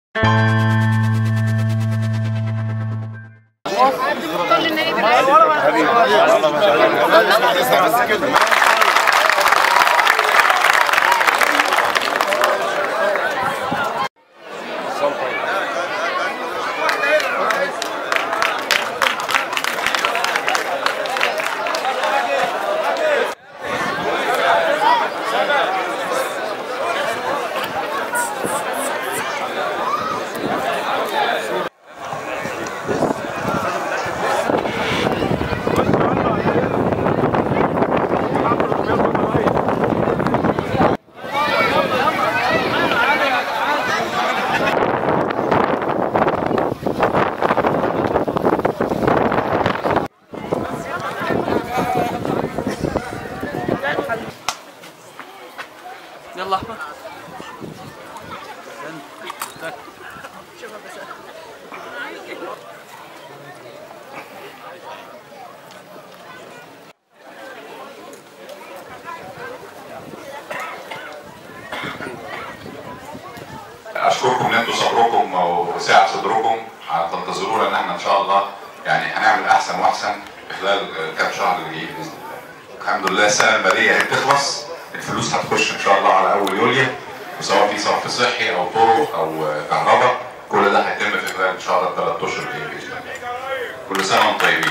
يلا احمد اشكركم ان انتم صبركم وسعه صدركم هتنتظرونا ان احنا ان شاء الله يعني هنعمل احسن واحسن في خلال كام شهر اللي جايين باذن الله. الحمد لله السنه الماليه هي بتخلص الفلوس هتخش ان شاء الله على اول يوليو وسواء في صرف صحي او طرق او كهرباء كل ده هيتم في خلال ان شاء الله الثلاث اشهر اللي جايين باذن الله. كل سنه وانتم طيبين.